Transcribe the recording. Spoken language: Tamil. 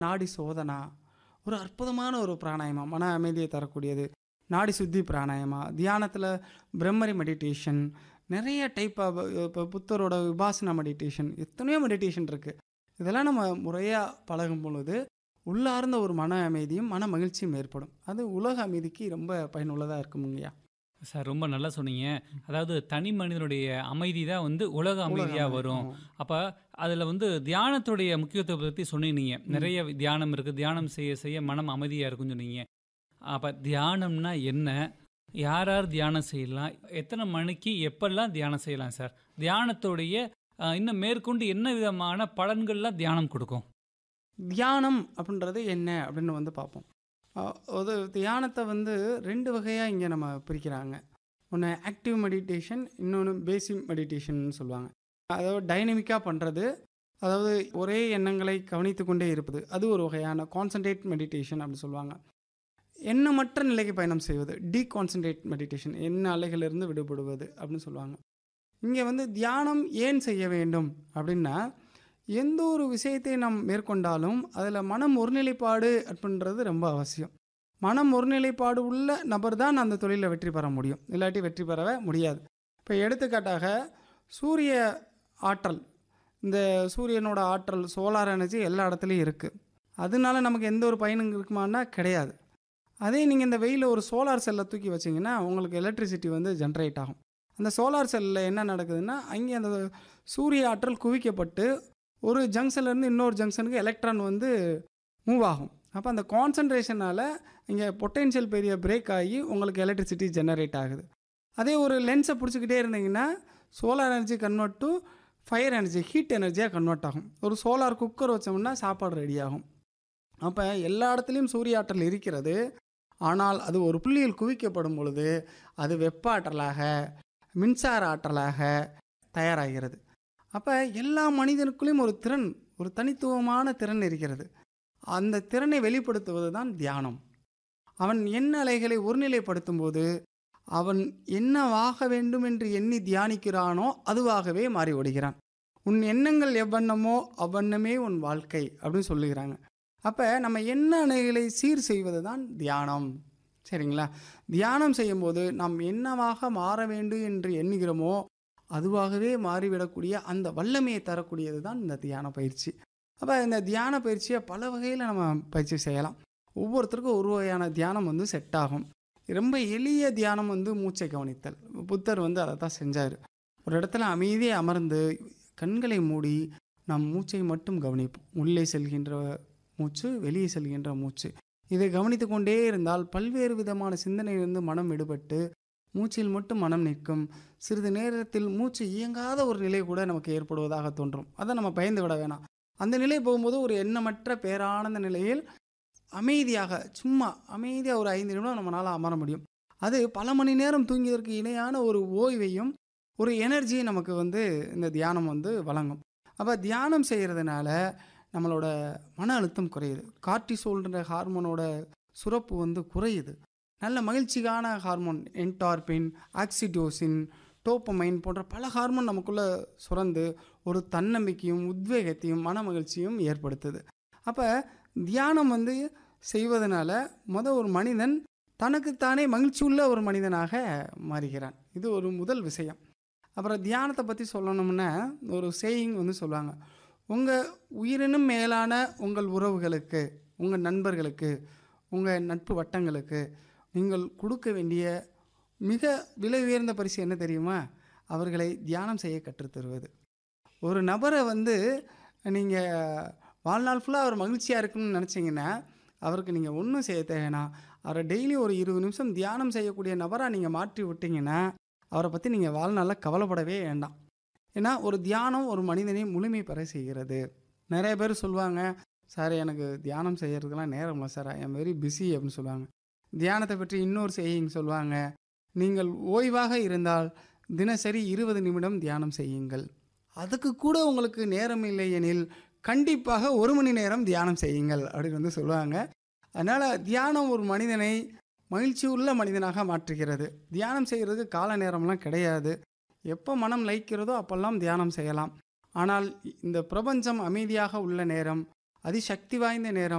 நாடி சோதனா ஒரு அற்புதமான ஒரு பிராணாயமா மன அமைதியை தரக்கூடியது நாடி சுத்தி பிராணாயமா தியானத்தில் பிரம்மரி மெடிடேஷன் நிறைய டைப் ஆஃப் இப்போ புத்தரோட விபாசனா மெடிடேஷன் எத்தனையோ மெடிடேஷன் இருக்குது இதெல்லாம் நம்ம முறையாக பழகும் பொழுது உள்ளார்ந்த ஒரு மன அமைதியும் மன மகிழ்ச்சியும் ஏற்படும் அது உலக அமைதிக்கு ரொம்ப பயனுள்ளதாக இருக்குமுங்கய்யா சார் ரொம்ப நல்லா சொன்னீங்க அதாவது தனி மனிதனுடைய அமைதி தான் வந்து உலக அமைதியா உலக வரும் அமைதி. அப்ப அதுல வந்து தியானத்துடைய முக்கியத்துவத்தை பத்தி சொன்னீங்க நிறைய தியானம் இருக்கு தியானம் செய்ய செய்ய மனம் அமைதியா இருக்கும்னு சொன்னீங்க அப்ப தியானம்னா என்ன யார் யார் தியானம் செய்யலாம் எத்தனை மணிக்கு எப்பெல்லாம் தியானம் செய்யலாம் சார் தியானத்துடைய அஹ், இன்னும் மேற்கொண்டு என்ன விதமான பலன்கள்லாம் தியானம் கொடுக்கும் தியானம் அப்படின்றது என்ன அப்படின்னு வந்து பார்ப்போம் அஹ் அது தியானத்தை வந்து ரெண்டு வகையாக இங்கே நம்ம பிரிக்கிறாங்க ஒன்று ஆக்டிவ் மெடிடேஷன் இன்னொன்று பேசிக் மெடிடேஷன் சொல்லுவாங்க அதாவது டைனமிக்காக பண்ணுறது அதாவது ஒரே எண்ணங்களை கவனித்து கொண்டே இருப்பது அது ஒரு வகையான கான்சன்ட்ரேட் மெடிடேஷன் அப்படின்னு சொல்லுவாங்க எண்ணமற்ற நிலைக்கு பயணம் செய்வது டீ கான்சன்ட்ரேட் மெடிடேஷன் எண்ண அலைகளிலிருந்து விடுபடுவது அப்படின்னு சொல்லுவாங்க இங்கே வந்து தியானம் ஏன் செய்ய வேண்டும் அப்படின்னா எந்த ஒரு விஷயத்தை நாம் மேற்கொண்டாலும் அதில் மனம் ஒருநிலைப்பாடு அப்படின்றது ரொம்ப அவசியம் மனம் ஒருநிலைப்பாடு உள்ள நபர் தான் அந்த தொழிலில் வெற்றி பெற முடியும் இல்லாட்டி வெற்றி பெறவே முடியாது இப்போ எடுத்துக்காட்டாக சூரிய ஆற்றல் இந்த சூரியனோட ஆற்றல் சோலார் எனர்ஜி எல்லா இடத்துலையும் இருக்குது அதனால நமக்கு எந்த ஒரு பயனும் இருக்குமான்னா கிடையாது அதே நீங்கள் இந்த வெயிலில் ஒரு சோலார் செல்லை தூக்கி வச்சிங்கன்னா உங்களுக்கு எலக்ட்ரிசிட்டி வந்து ஜென்ரேட் ஆகும் அந்த சோலார் செல்லில் என்ன நடக்குதுன்னா அங்கே அந்த சூரிய ஆற்றல் குவிக்கப்பட்டு ஒரு ஜங்ஷன்லேருந்து இன்னொரு ஜங்ஷனுக்கு எலக்ட்ரான் வந்து மூவ் ஆகும் அப்போ அந்த கான்சன்ட்ரேஷனால் இங்கே பொட்டென்ஷியல் பெரிய பிரேக் ஆகி உங்களுக்கு எலக்ட்ரிசிட்டி ஜெனரேட் ஆகுது அதே ஒரு லென்ஸை பிடிச்சிக்கிட்டே இருந்தீங்கன்னா solar energy convert to fire energy heat எனர்ஜியாக கன்வெர்ட் ஆகும் ஒரு சோலார் குக்கர் வச்சோம்னா சாப்பாடு ரெடி ஆகும் அப்போ எல்லா இடத்துலையும் சூரிய ஆற்றல் இருக்கிறது ஆனால் அது ஒரு புள்ளியில் குவிக்கப்படும் பொழுது அது வெப்ப ஆற்றலாக மின்சார ஆற்றலாக தயாராகிறது அப்போ எல்லா மனிதனுக்குள்ளேயும் ஒரு திறன் ஒரு தனித்துவமான திறன் இருக்கிறது அந்த திறனை வெளிப்படுத்துவது தான் தியானம் அவன் எண்ண அலைகளை ஒருநிலைப்படுத்தும் போது அவன் என்னவாக வேண்டும் என்று எண்ணி தியானிக்கிறானோ அதுவாகவே மாறி ஓடுகிறான் உன் எண்ணங்கள் எவ்வண்ணமோ அவ்வண்ணமே உன் வாழ்க்கை அப்படின்னு சொல்லுகிறாங்க அப்போ நம்ம எண்ண அணைகளை சீர் செய்வது தான் தியானம் சரிங்களா தியானம் செய்யும்போது நாம் என்னவாக மாற வேண்டும் என்று எண்ணுகிறோமோ அதுவாகவே மாறிவிடக்கூடிய அந்த வல்லமையை தரக்கூடியது தான் இந்த தியான பயிற்சி அப்போ இந்த தியான பயிற்சியை பல வகையில் நம்ம பயிற்சி செய்யலாம் ஒவ்வொருத்தருக்கும் ஒரு வகையான தியானம் வந்து செட் ஆகும் ரொம்ப எளிய தியானம் வந்து மூச்சை கவனித்தல் புத்தர் வந்து அதை தான் செஞ்சார் ஒரு இடத்துல அமைதியாக அமர்ந்து கண்களை மூடி நாம் மூச்சை மட்டும் கவனிப்போம் உள்ளே செல்கின்ற மூச்சு வெளியே செல்கின்ற மூச்சு இதை கவனித்து கொண்டே இருந்தால் பல்வேறு விதமான சிந்தனையிலிருந்து மனம் விடுபட்டு மூச்சில் மட்டும் மனம் நிற்கும் சிறிது நேரத்தில் மூச்சு இயங்காத ஒரு நிலை கூட நமக்கு ஏற்படுவதாக தோன்றும் அதை நம்ம பயந்து விட வேணாம் அந்த நிலை போகும்போது ஒரு எண்ணமற்ற பேரானந்த நிலையில் அமைதியாக சும்மா அமைதியாக ஒரு ஐந்து நிமிடம் நம்மளால் அமர முடியும் அது பல மணி நேரம் தூங்கியதற்கு இணையான ஒரு ஓய்வையும் ஒரு எனர்ஜியை நமக்கு வந்து இந்த தியானம் வந்து வழங்கும் அப்போ தியானம் செய்கிறதுனால நம்மளோட மன அழுத்தம் குறையுது கார்டிசோல்ன்ற ஹார்மோனோட சுரப்பு வந்து குறையுது நல்ல மகிழ்ச்சிக்கான ஹார்மோன் என்டார்பின் ஆக்சிடோசின் டோப்பமைன் போன்ற பல ஹார்மோன் நமக்குள்ளே சுரந்து ஒரு தன்னம்பிக்கையும் உத்வேகத்தையும் மன மகிழ்ச்சியும் ஏற்படுத்துது அப்போ தியானம் வந்து செய்வதனால முத ஒரு மனிதன் தனக்குத்தானே மகிழ்ச்சி உள்ள ஒரு மனிதனாக மாறுகிறான் இது ஒரு முதல் விஷயம் அப்புறம் தியானத்தை பற்றி சொல்லணும்னா ஒரு சேயிங் வந்து சொல்லுவாங்க உங்கள் உயிரினும் மேலான உங்கள் உறவுகளுக்கு உங்கள் நண்பர்களுக்கு உங்கள் நட்பு வட்டங்களுக்கு நீங்கள் கொடுக்க வேண்டிய மிக விலை உயர்ந்த பரிசு என்ன தெரியுமா அவர்களை தியானம் செய்ய கற்றுத்தருவது ஒரு நபரை வந்து நீங்கள் வாழ்நாள் ஃபுல்லாக அவர் மகிழ்ச்சியாக இருக்குன்னு நினச்சிங்கன்னா அவருக்கு நீங்கள் ஒன்றும் செய்ய தேவைன்னா அவரை டெய்லி ஒரு இருபது நிமிஷம் தியானம் செய்யக்கூடிய நபராக நீங்கள் மாற்றி விட்டீங்கன்னா அவரை பற்றி நீங்கள் வாழ்நாளில் கவலைப்படவே வேண்டாம் ஏன்னா ஒரு தியானம் ஒரு மனிதனை முழுமை பெற செய்கிறது நிறைய பேர் சொல்லுவாங்க சார் எனக்கு தியானம் செய்கிறதுக்கெல்லாம் நேரம் இல்லை sir I am very busy அப்படின்னு சொல்லுவாங்க தியானத்தை பற்றி இன்னொரு செய்யுங்க சொல்லுவாங்க நீங்கள் ஓய்வாக இருந்தால் தினசரி இருபது நிமிடம் தியானம் செய்யுங்கள் அதுக்கு கூட உங்களுக்கு நேரம் இல்லை எனில் கண்டிப்பாக ஒரு மணி நேரம் தியானம் செய்யுங்கள் அப்படின்னு வந்து சொல்லுவாங்க அதனால் தியானம் ஒரு மனிதனை மகிழ்ச்சி உள்ள மனிதனாக மாற்றுகிறது தியானம் செய்கிறதுக்கு கால நேரம்லாம் கிடையாது எப்போ மனம் லயிக்கிறதோ அப்போல்லாம் தியானம் செய்யலாம் ஆனால் இந்த பிரபஞ்சம் அமைதியாக உள்ள நேரம் அதிசக்தி வாய்ந்த நேரம்